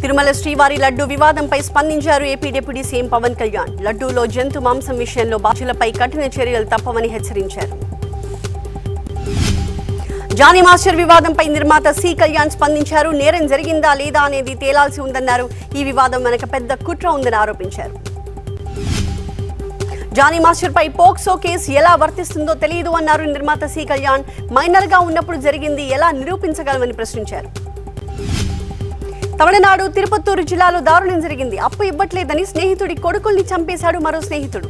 తిరుమల శ్రీవారి లడ్డు వివాదంపై స్పందించారు AP deputy CM Pawan Kalyan లడ్డూలో జంతు మాంసం విషయంలో బాధ్యులపై కఠిన చర్యలు తప్పవని హెచ్చరించారు జానీ మాస్టర్ వివాదంపై నిర్మాత సి కళ్యాణ్ స్పందించారు నేరం జరిగిందా లేదా అనేది తేలాల్సి ఉందన్నారు ఈ వివాదం వెనక పెద్ద కుట్ర ఉందని ఆరోపించారు జానీ మాస్టర్ పై పోక్సో కేసు ఎలా వర్తిస్తుందో తెలియదు అన్నారు నిర్మాత సి కళ్యాణ్ మైనర్ గా ఉన్నప్పుడు జరిగింది ఎలా నిరూపించగలమని ప్రశ్నించారు తమిళనాడు తిరుపత్తూరు జిల్లాలో దారుణం జరిగింది అప్పు ఇవ్వట్లేదని స్నేహితుడి కొడుకుల్ని చంపేశాడు మరో స్నేహితుడు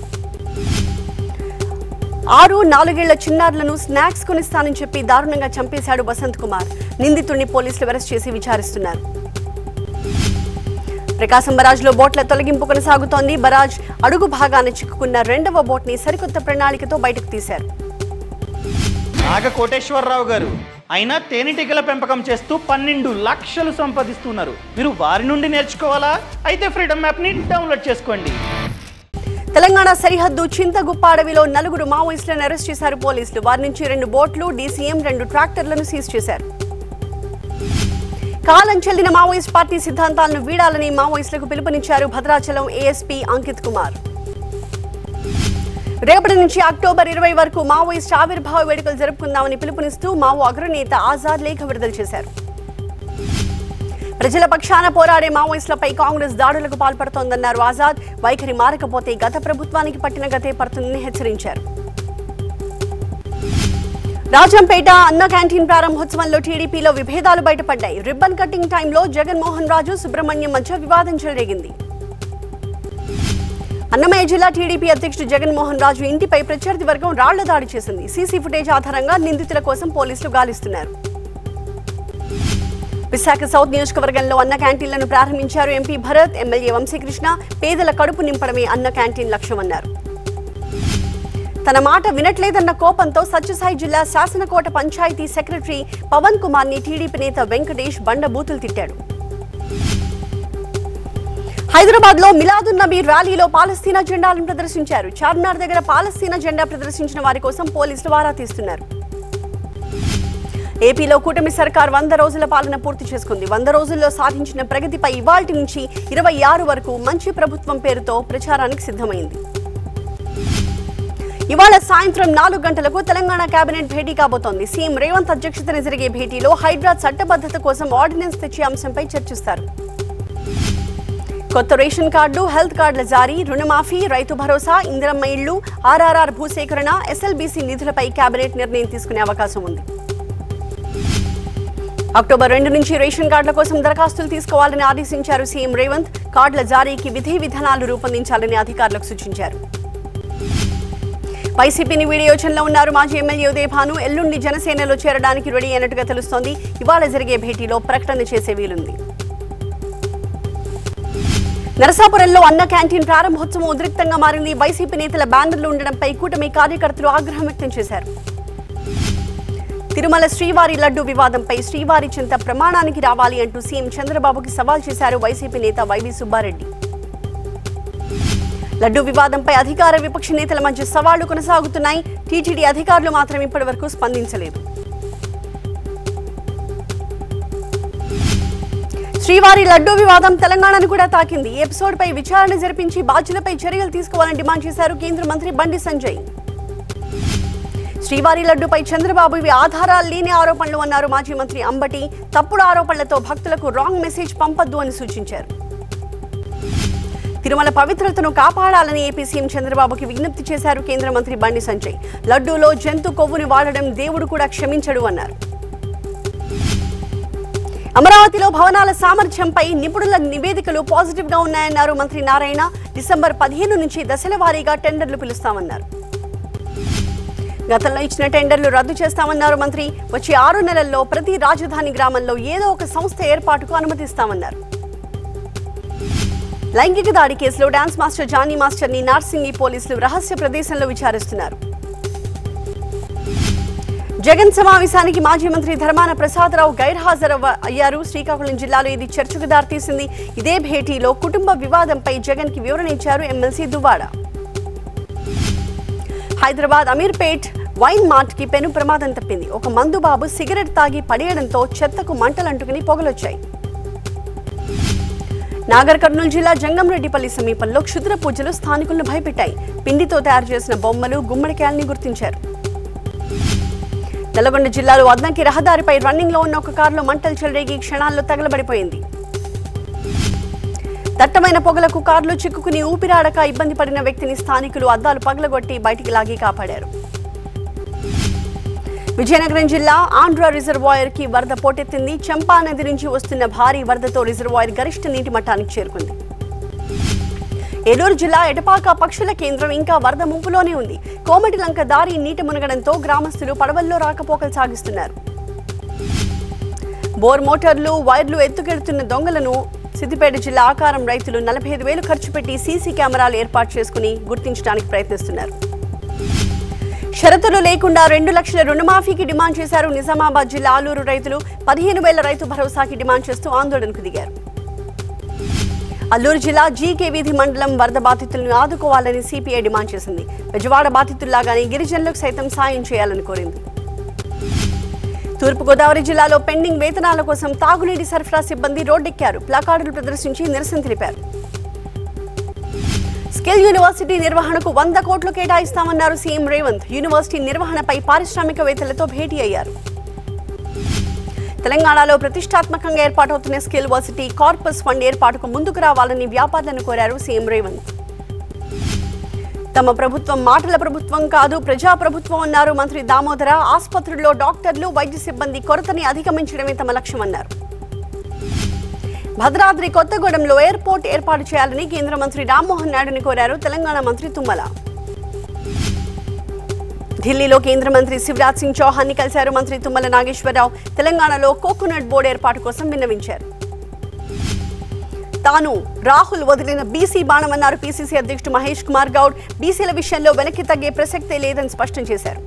ఆరు నాలుగేళ్ల చిన్నారులను స్నాక్స్ కొనిస్తానని చెప్పి దారుణంగా చంపేశాడు వసంత్ కుమార్ నిందితుడిని పోలీసులు అరెస్ట్ చేసి విచారిస్తున్నారు ప్రకాశం బరాజ్ లో బోట్ల తొలగింపు కొనసాగుతోంది బరాజ్ అడుగు భాగాన చిక్కుకున్న రెండవ బోట్ ని సరికొత్త ప్రణాళికతో బయటకు తీశారు నాగ కోటేశ్వరరావు గారు అయినా తేనెటీగల పెంపకం చేస్తూ పన్నెండు లక్షలు సంపాదిస్తున్నారు మీరు వారి నుండి నేర్చుకోవాలా అయితే ఫ్రీడమ్ యాప్ని డౌన్లోడ్ చేసుకోండి తెలంగాణ సరిహద్దు చింతగుప్ప అడవిలో నలుగురు మావోయిస్టులను అరెస్ట్ చేశారు పోలీసులు వారి నుంచి రెండు బోట్లు డీసీఎం రెండు ట్రాక్టర్లను సీజ్ చేశారు కాలం చెల్లిన మావోయిస్ట్ పార్టీ సిద్ధాంతాలను వీడాలని మావోయిస్టులకు పిలుపునిచ్చారు భద్రాచలం ఏఎస్పీ అంకిత్ కుమార్ రేపటి నుంచి అక్టోబర్ ఇరవై వరకు మావోయిస్ట్ ఆవిర్భావ వేడుకలు జరుపుకుందామని పిలుపునిస్తూ మావో అగ్రనేత ఆజాద్ లేఖ విడుదల చేశారు ప్రజల పక్షాన పోరాడే మావోయిస్టులపై కాంగ్రెస్ దాడులకు పాల్పడుతోందన్నారు ఆజాద్ వైఖరి మారకపోతే గత ప్రభుత్వానికి పట్టిన గతే పడుతుందని హెచ్చరించారు రాజంపేట అన్న క్యాంటీన్ ప్రారంభోత్సవంలో టీడీపీలో విభేదాలు బయటపడ్డాయి రిబ్బన్ కటింగ్ టైంలో జగన్మోహన్ రాజు సుబ్రహ్మణ్యం మధ్య వివాదం చెలరేగింది అన్నమయ్య జిల్లా టీడీపీ అధ్యక్షుడు జగన్మోహన్ రాజు ఇంటిపై ప్రత్యర్థి వర్గం రాళ్ల దాడి చేసింది సీసీ ఫుటేజ్ ఆధారంగా నిందితుల కోసం పోలీసులు గాలిస్తున్నారు విశాఖ సౌత్ నియోజకవర్గంలో అన్న క్యాంటీన్లను ప్రారంభించారు ఎంపీ భరత్ ఎమ్మెల్యే వంశీకృష్ణ పేదల కడుపు నింపడమే అన్న క్యాంటీన్ లక్ష్యమన్నారు తన మాట వినట్లేదన్న కోపంతో సత్యసాయి జిల్లా శాసనకోట పంచాయతీ సెక్రటరీ పవన్ కుమార్ ని టీడీపీ నేత వెంకటేష్ బండ బూతులు తిట్టాడు హైదరాబాద్ లో మిలాదున్ నబీ ర్యాలీలో పాలస్తీనా జెండాలను ప్రదర్శించారు చార్మినార్ దగ్గర పాలస్తీనా జెండా ప్రదర్శించిన వారి కోసం పోలీసులు వారా తీస్తున్నారు ఏపీలో కూటమి సర్కార్ వంద రోజుల పాలన పూర్తి చేసుకుంది వంద రోజుల్లో సాధించిన ప్రగతిపై ఇవాల్టి నుంచి ఇరవై ఆరు వరకు మంచి ప్రభుత్వం పేరుతో ప్రచారానికి సిద్ధమైంది ఇవాళ సాయంత్రం నాలుగు గంటలకు తెలంగాణ కేబినెట్ భేటీ కాబోతోంది సీఎం రేవంత్ అధ్యక్షతన జరిగే భేటీలో హైడ్రా చట్టబద్ధత కోసం ఆర్డినెన్స్ తెచ్చే అంశంపై చర్చిస్తారు కొత్త రేషన్ కార్డులు హెల్త్ కార్డుల జారీ రుణమాఫీ రైతు భరోసా ఇందిరమ్మ ఇళ్లు ఆర్ఆర్ఆర్ భూసేకరణ ఎస్ఎల్బీసీ నిధులపై కేబినెట్ నిర్ణయం తీసుకునే అవకాశం ఉంది అక్టోబర్ రెండు నుంచి రేషన్ కార్డుల కోసం దరఖాస్తులు తీసుకోవాలని ఆదేశించారు సీఎం రేవంత్ కార్డుల జారీకి విధి విధానాలు రూపొందించాలని అధికారులకు సూచించారు వైసీపీని వీడి యోచనలో ఉన్నారు మాజీ ఎమ్మెల్యే ఉదయభాను ఎల్లుండి జనసేనలో చేరడానికి రెడీ అయినట్టుగా తెలుస్తోంది ఇవాళ జరిగే భేటీలో ప్రకటన చేసే వీలుంది నరసాపురంలో అన్న క్యాంటీన్ ప్రారంభోత్సవం ఉద్రిక్తంగా మారింది వైసీపీ నేతల బ్యానర్లు ఉండడంపై కూటమి కార్యకర్తలు ఆగ్రహం వ్యక్తం చేశారు తిరుమల శ్రీవారి లడ్డు వివాదంపై శ్రీవారి చింత ప్రమాణానికి రావాలి అంటూ సీఎం చంద్రబాబుకి సవాల్ చేశారు వైసీపీ నేత వైవి సుబ్బారెడ్డి లడ్డు వివాదంపై అధికార విపక్ష నేతల మధ్య సవాళ్లు కొనసాగుతున్నాయి టీటీడీ అధికారులు మాత్రం ఇప్పటి వరకు స్పందించలేదు శ్రీవారి లడ్డూ వివాదం తెలంగాణను కూడా తాకింది ఈ ఎపిసోడ్ పై విచారణ జరిపించి బాధ్యులపై చర్యలు తీసుకోవాలని డిమాండ్ చేశారు కేంద్ర మంత్రి బండి సంజయ్ శ్రీవారి లడ్డుపై చంద్రబాబు ఇవి ఆధారాలు లేని ఆరోపణలు అన్నారు మాజీ మంత్రి అంబటి తప్పుడు ఆరోపణలతో భక్తులకు రాంగ్ మెసేజ్ పంపొద్దు అని సూచించారు తిరుమల పవిత్రతను కాపాడాలని ఏపీ సీఎం చంద్రబాబుకి విజ్ఞప్తి చేశారు కేంద్ర మంత్రి బండి సంజయ్ లడ్డూలో జంతు కొవ్వుని వాడడం దేవుడు కూడా క్షమించడు అన్నారు అమరావతిలో భవనాల సామర్థ్యంపై నిపుణుల నివేదికలు పాజిటివ్ గా ఉన్నాయన్నారు మంత్రి నారాయణ డిసెంబర్ పదిహేను నుంచి దశల వారీగా టెండర్లు పిలుస్తామన్నారు గతంలో ఇచ్చిన టెండర్లు రద్దు చేస్తామన్నారు మంత్రి వచ్చే ఆరు నెలల్లో ప్రతి రాజధాని గ్రామంలో ఏదో ఒక సంస్థ ఏర్పాటుకు అనుమతిస్తామన్నారు లైంగిక దాడి కేసులో డాన్స్ మాస్టర్ జానీ మాస్టర్ ని నార్సింగి పోలీసులు రహస్య ప్రదేశంలో విచారిస్తున్నారు జగన్ సమావేశానికి మాజీ మంత్రి ధర్మాన ప్రసాదరావు గైర్హాజరు అయ్యారు శ్రీకాకుళం జిల్లాలో ఇది చర్చకు దారితీసింది ఇదే భేటీలో కుటుంబ వివాదంపై జగన్ కి వివరణ ఇచ్చారు MLC Duvvada Hyderabad Ameerpet wine mart కి పెను ప్రమాదం తప్పింది ఒక మందు బాబు సిగరెట్ తాగి పడేయడంతో చెత్తకు మంటలంటుకుని పొగలొచ్చాయి నాగర్ కర్నూలు జిల్లా జంగంరెడ్డిపల్లి సమీపంలో క్షుద్ర పూజలు స్థానికులను భయపెట్టాయి పిండితో తయారు చేసిన బొమ్మలు గుమ్మడికాయల్ని గుర్తించారు నల్గొండ జిల్లాలో అద్దంకి రహదారిపై రన్నింగ్ లో ఉన్న ఒక కారులో మంటలు చెలరేగి క్షణాల్లో తగలబడిపోయింది దట్టమైన పొగలకు కారులో చిక్కుకుని ఊపిరాడక ఇబ్బంది పడిన వ్యక్తిని స్థానికులు అద్దాలు పగలగొట్టి బయటికి లాగి కాపాడారు విజయనగరం జిల్లా ఆంధ్ర రిజర్వాయర్ కి వరద పోటెత్తింది చంపా నది నుంచి వస్తున్న భారీ వరదతో రిజర్వాయర్ గరిష్ట నీటి మట్టానికి చేరుకుంది ఏలూరు జిల్లా ఎటపాక పక్షుల కేంద్రం ఇంకా వరద ముంపులోనే ఉంది కోమటిలంక దారి నీట మునగడంతో గ్రామస్తులు పడవల్లో రాకపోకలు సాగిస్తున్నారు బోర్ మోటార్లు వైర్లు ఎత్తుకెడుతున్న దొంగలను సిద్దిపేట జిల్లా ఆకారం రైతులు నలభై ఐదు వేలు ఖర్చు పెట్టి సీసీ కెమెరాలు ఏర్పాటు చేసుకుని గుర్తించడానికి ప్రయత్నిస్తున్నారు షరతులు లేకుండా రెండు లక్షల రుణమాఫీకి డిమాండ్ చేశారు నిజామాబాద్ జిల్లా ఆలూరు రైతులు పదిహేను వేల రైతు భరోసాకి డిమాండ్ చేస్తూ ఆందోళనకు దిగారు అల్లూరు జిల్లా జీకే వీధి మండలం వరద బాధితులను ఆదుకోవాలని సిపిఐ డిమాండ్ చేసింది బెజవాడ బాధితుల్లాగానే గిరిజనులకు సైతం సాయం చేయాలని కోరింది తూర్పుగోదావరి జిల్లాలో పెండింగ్ వేతనాల కోసం తాగునీటి సరఫరా సిబ్బంది రోడ్డెక్కారు ప్లకార్డులు ప్రదర్శించి నిరసన తెలిపారు స్కిల్ యూనివర్సిటీ నిర్వహణకు వంద కోట్లు కేటాయిస్తామన్నారు సీఎం రేవంత్ యూనివర్సిటీ నిర్వహణపై పారిశ్రామికవేత్తలతో భేటీ అయ్యారు తెలంగాణలో ప్రతిష్టాత్మకంగా ఏర్పాటవుతున్న స్కిల్ వర్సిటీ కార్పస్ ఫండ్ ఏర్పాటుకు ముందుకు రావాలని వ్యాపారులను కోరారు సీఎం రేవంత్ తమ ప్రభుత్వం మాటల ప్రభుత్వం కాదు ప్రజా ప్రభుత్వం అన్నారు మంత్రి దామోదర ఆసుపత్రుల్లో డాక్టర్లు వైద్య సిబ్బంది కొరతని అధిగమించడమే తమ లక్ష్యమన్నారు భద్రాద్రి కొత్తగూడెంలో ఎయిర్పోర్ట్ ఏర్పాటు చేయాలని కేంద్ర మంత్రి రామ్మోహన్ నాయుడుని కోరారు తెలంగాణ మంత్రి తుమ్మల ఢిల్లీలో కేంద్ర మంత్రి శివరాజ్ సింగ్ చౌహాన్ ని కలిశారు మంత్రి తుమ్మల నాగేశ్వరరావు తెలంగాణలో కోకోనట్ బోర్డు ఏర్పాటు కోసం విన్నవించారు తాను రాహుల్ వదిలిన బీసీ బాణమన్నారు పీసీసీ అధ్యక్షుడు మహేష్ కుమార్ గౌడ్ బీసీల విషయంలో వెనక్కి తగ్గే ప్రసక్తే లేదని స్పష్టం చేశారు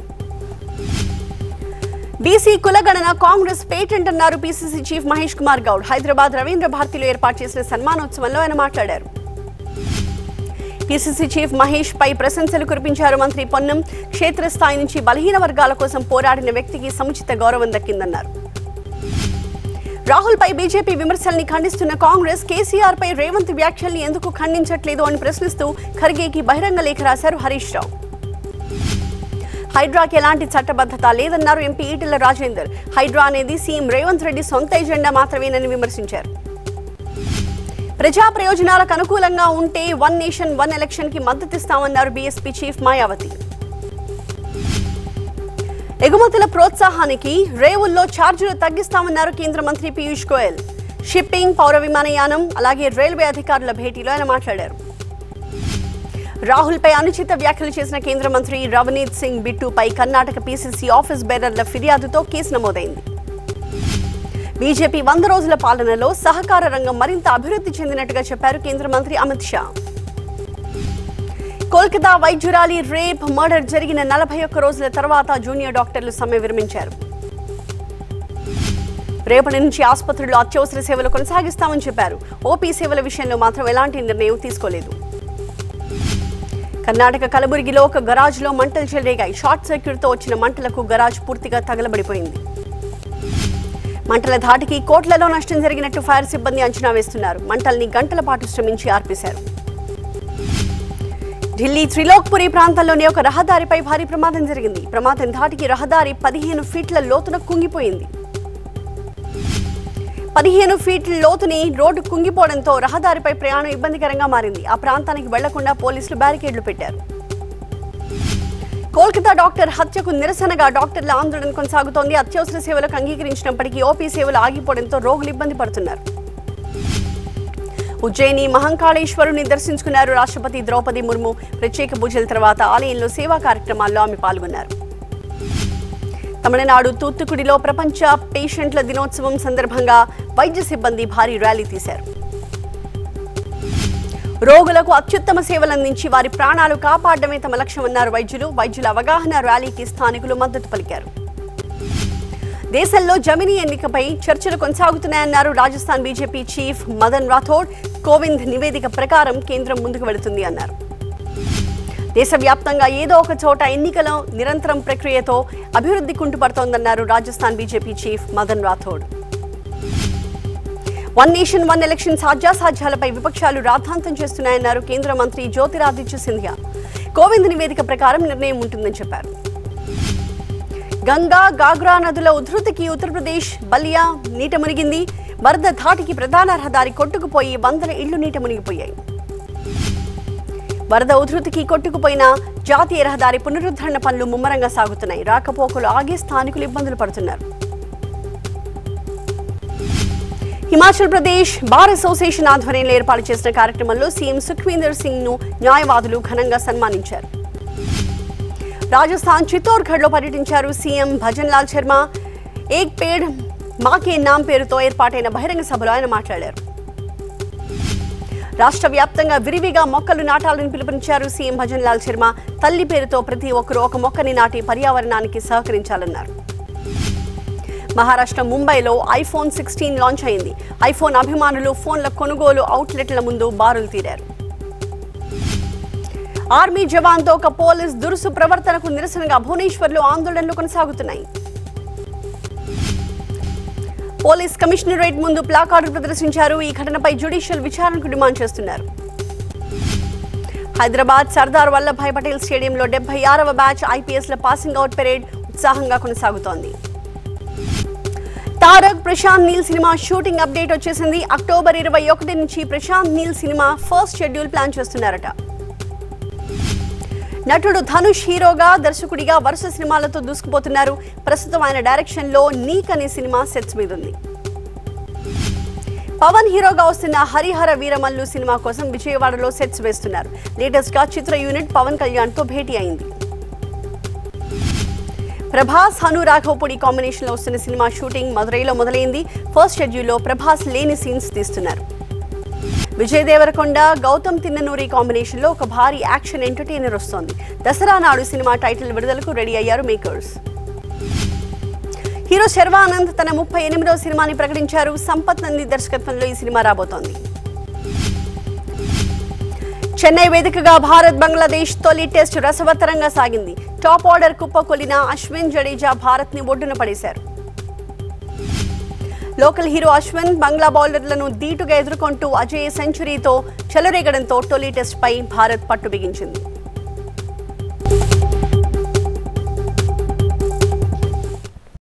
బీసీ కులగణన కాంగ్రెస్ పేటెంట్ అన్నారు పీసీసీ చీఫ్ మహేష్ కుమార్ గౌడ్ హైదరాబాద్ రవీంద్ర భారతిలో ఏర్పాటు చేసిన సన్మానోత్సవంలో ఆయన మాట్లాడారు పీసీసీ చీఫ్ మహేష్ పై ప్రశంసలు కురిపించారు మంత్రి పొన్నం క్షేత్రస్థాయి నుంచి బలహీన వర్గాల కోసం పోరాడిన వ్యక్తికి సముచిత గౌరవం దక్కిందన్నారు రాహుల్ పై బీజేపీ విమర్శల్ని ఖండిస్తున్న కాంగ్రెస్ కేసీఆర్ పై రేవంత్ వ్యాఖ్యల్ని ఎందుకు ఖండించట్లేదు అని ప్రశ్నిస్తూ ఖర్గేకి బహిరంగ లేఖ రాశారు హరీష్ రావు హైడ్రాకి ఎలాంటి చట్టబద్ధత లేదన్నారు ఎంపీ ఈటెల రాజేందర్ హైడ్రా అనేది సీఎం రేవంత్ రెడ్డి సొంత ఎజెండా మాత్రమేనని విమర్శించారు ప్రజా ప్రయోజనాలకు అనుకూలంగా ఉంటే వన్ నేషన్ వన్ ఎలక్షన్ కి మద్దతిస్తామన్నారు బీఎస్పీ చీఫ్ మాయావతి ఎగుమతుల ప్రోత్సాహానికి రేవుల్లో ఛార్జీలు తగ్గిస్తామన్నారు కేంద్ర మంత్రి పీయూష్ గోయల్ షిప్పింగ్ పౌర విమానయానం అలాగే రైల్వే అధికారుల భేటీలో ఆయన మాట్లాడారు రాహుల్ పై అనుచిత వ్యాఖ్యలు చేసిన కేంద్ర మంత్రి రవనీత్ సింగ్ బిట్టుపై కర్ణాటక పీసీసీ ఆఫీస్ బేరర్ల ఫిర్యాదుతో కేసు నమోదైంది బీజేపీ వంద రోజుల పాలనలో సహకార రంగం మరింత అభివృద్ధి చెందినట్టుగా చెప్పారు కేంద్ర మంత్రి అమిత్ షా కోల్కతా వైద్యురాలి రేప్ మర్డర్ జరిగిన నలభై ఒక్క రోజుల తర్వాత జూనియర్ డాక్టర్లు సమ్మె విరమించారు రేపటి నుంచి ఆసుపత్రుల్లో అత్యవసర సేవలు కొనసాగిస్తామని చెప్పారు ఓపీ సేవల విషయంలో మాత్రం ఎలాంటి నిర్ణయం తీసుకోలేదు కర్ణాటక కలబురిగిలో ఒక గరాజ్లో మంటలు చెలరేగాయి షార్ట్ సర్క్యూట్తో వచ్చిన మంటలకు గరాజ్ పూర్తిగా తగలబడిపోయింది మంటల ధాటికి కోట్లలో నష్టం జరిగినట్టు ఫైర్ సిబ్బంది అంచనా వేస్తున్నారు మంటల్ని గంటల పాటు శ్రమించి ఆర్పేశారు ఢిల్లీ త్రిలోక్పురి ప్రాంతంలోని ఒక రహదారిపై భారీ ప్రమాదం జరిగింది ప్రమాదం ధాటికి రహదారి పదిహేను ఫీట్ల లోతున కుంగిపోయింది పదిహేను ఫీట్ల లోతుని రోడ్డు కుంగిపోవడంతో రహదారిపై ప్రయాణం ఇబ్బందికరంగా మారింది ఆ ప్రాంతానికి వెళ్లకుండా పోలీసులు బ్యారికేడ్లు పెట్టారు కోల్కతా డాక్టర్ హత్యకు నిరసనగా డాక్టర్ల ఆందోళన కొనసాగుతోంది అత్యవసర సేవలకు అంగీకరించినప్పటికీ ఓపీ సేవలు ఆగిపోవడంతో రోగులు ఇబ్బంది పడుతున్నారు ఉజ్జయిని మహంకాళేశ్వరుని దర్శించుకున్నారు రాష్ట్రపతి ద్రౌపది ముర్ము ప్రత్యేక పూజల తర్వాత ఆలయంలో సేవా కార్యక్రమాల్లో ఆమె పాల్గొన్నారు తమిళనాడు తూత్తుకుడిలో ప్రపంచ పేషెంట్ల దినోత్సవం సందర్భంగా వైద్య సిబ్బంది భారీ ర్యాలీ తీశారు రోగులకు అత్యుత్తమ సేవలు అందించి వారి ప్రాణాలు కాపాడడమే తమ లక్ష్యమన్నారు వైద్యులు వైద్యుల అవగాహన ర్యాలీకి స్థానికులు మద్దతు పలికారు దేశంలో జమినీ ఎన్నికపై చర్చలు కొనసాగుతున్నాయన్నారు రాజస్థాన్ బీజేపీ చీఫ్ మదన్ రాథోడ్ కోవింద్ నివేదిక ప్రకారం కేంద్రం ముందుకు వెళుతుంది అన్నారు దేశవ్యాప్తంగా ఏదో ఒక చోట ఎన్నికల నిరంతరం ప్రక్రియతో అభివృద్ధి కుంటుపడుతోందన్నారు Rajasthan BJP chief Madan Rathore one nation one election సాధ్యాసాధ్యాలపై విపక్షాలు రాద్ధాంతం చేస్తున్నాయన్నారు కేంద్ర మంత్రి జ్యోతిరాదిత్య సింధియా కోవింద్ నివేదిక ప్రకారం నిర్ణయం ఉంటుందని చెప్పారు గంగా గాగ్రా నదుల ఉధృతికి ఉత్తరప్రదేశ్ బలియా నీట మునిగింది వరద ధాటికి ప్రధాన రహదారి కొట్టుకుపోయి వందల ఇళ్లు నీట మునిగిపోయాయి వరద ఉధృతికి కొట్టుకుపోయిన జాతీయ రహదారి పునరుద్ధరణ పనులు ముమ్మరంగా సాగుతున్నాయి రాకపోకలు ఆగే స్థానికులు ఇబ్బందులు పడుతున్నారు హిమాచల్ ప్రదేశ్ బార్ అసోసియేషన్ ఆధ్వర్యంలో ఏర్పాటు చేసిన కార్యక్రమంలో సీఎం సుఖ్వీందర్ సింగ్ ను న్యాయవాదులు ఘనంగా సన్మానించారు రాజస్థాన్ చిత్తోర్గఢ్ లో పర్యటించారు సీఎం భజన్ లాల్ శర్మ ఏక్ పేడ్ మాకే నామ్ పేరుతో ఏర్పాటైన బహిరంగ సభలో ఆయన మాట్లాడారు రాష్ట్ర వ్యాప్తంగా విరివిగా మొక్కలు నాటాలని పిలుపునిచ్చారు సీఎం భజన్ లాల్ శర్మ తల్లి పేరుతో ప్రతి ఒక్కరూ ఒక మొక్కని నాటి పర్యావరణానికి సహకరించాలన్నారు మహారాష్ట్ర ముంబైలో ఐఫోన్ సిక్స్టీన్ లాంచ్ అయింది ఐఫోన్ అభిమానులు ఫోన్ల కొనుగోలు అవుట్లెట్ల ముందు బారులు తీరారు ఆర్మీ జవాన్తో ఒక పోలీస్ దురుసు ప్రవర్తనకు నిరసనగా భువనేశ్వర్లో ఆందోళనలు కొనసాగుతున్నాయి పోలీస్ కమిషనరేట్ ముందు ప్లాకార్డు ప్రదర్శించారు ఈ ఘటనపై జ్యుడిషియల్ విచారణకు డిమాండ్ చేస్తున్నారు హైదరాబాద్ సర్దార్ వల్లభాయ్ పటేల్ స్టేడియంలో డెబ్బై ఆరవ బ్యాచ్ ఐపీఎస్ల పాసింగ్ అవుట్ పెరేడ్ ఉత్సాహంగా కొనసాగుతోంది Tarak Prashanth Neel cinema shooting update వచ్చేసింది అక్టోబర్ ఇరవై ఒకటి నుంచి Prashanth Neel cinema first schedule plan చేస్తున్నారట నటుడు ధనుష్ హీరోగా దర్శకుడిగా వరుస సినిమాలతో దూసుకుపోతున్నారు ప్రస్తుతం ఆయన డైరెక్షన్ లో నీక్ అనే సినిమా సెట్స్ మీద ఉంది పవన్ హీరోగా వస్తున్న హరిహర వీరమల్లు సినిమా కోసం విజయవాడలో సెట్స్ వేస్తున్నారు లేటెస్ట్ గా చిత్ర యూనిట్ పవన్ కళ్యాణ్ తో భేటీ అయింది ప్రభాస్ హను రాఘవపూడి కాంబినేషన్ లో వస్తున్న సినిమా షూటింగ్ మదురైలో మొదలైంది ఫస్ట్ షెడ్యూల్లో ప్రభాస్ లేని సీన్స్ తీస్తున్నారు విజయ్ దేవరకొండ గౌతమ్ తిన్ననూరి కాంబినేషన్ లో ఒక భారీ యాక్షన్ ఎంటర్టైనర్ వస్తోంది దసరా నాడు సినిమా టైటిల్ విడుదలకు రెడీ అయ్యారు మేకర్స్ హీరో శర్వానంద్ తన ముప్పై ఎనిమిదవ సినిమాని ప్రకటించారు సంపత్ నంది దర్శకత్వంలో ఈ సినిమా రాబోతోంది చెన్నై వేదికగా భారత్ బంగ్లాదేశ్ తొలి టెస్ట్ రసవత్తరంగా సాగింది టాప్ ఆర్డర్ కుప్పకొలిన అశ్విన్ జడేజా భారత్ ని ఒడ్డున పడేశారు లోకల్ హీరో అశ్విన్ బంగ్లా బౌలర్లను ధీటుగా ఎదుర్కొంటూ అజయ్ సెంచరీతో చెలరేగడంతో తొలి టెస్ట్ పై భారత్ పట్టు బిగించింది